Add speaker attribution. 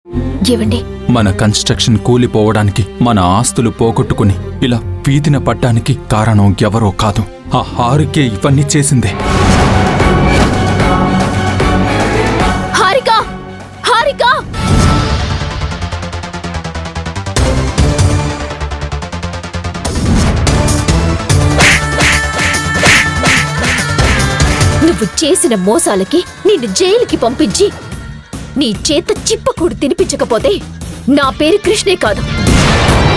Speaker 1: ఏవండి
Speaker 2: మన కన్స్ట్రక్షన్ కూలిపోవడానికి మన ఆస్తులు పోగొట్టుకుని ఇలా వీధిన పడ్డానికి కారణం ఎవరో కాదు ఆ హారికే ఇవన్నీ చేసిందే
Speaker 1: హారిక హారిక నువ్వు చేసిన మోసాలకి నిన్ను జైలుకి పంపించి నీ చేత చిప్పకూడు తినిపించకపోతే నా పేరు కృష్ణే కాదు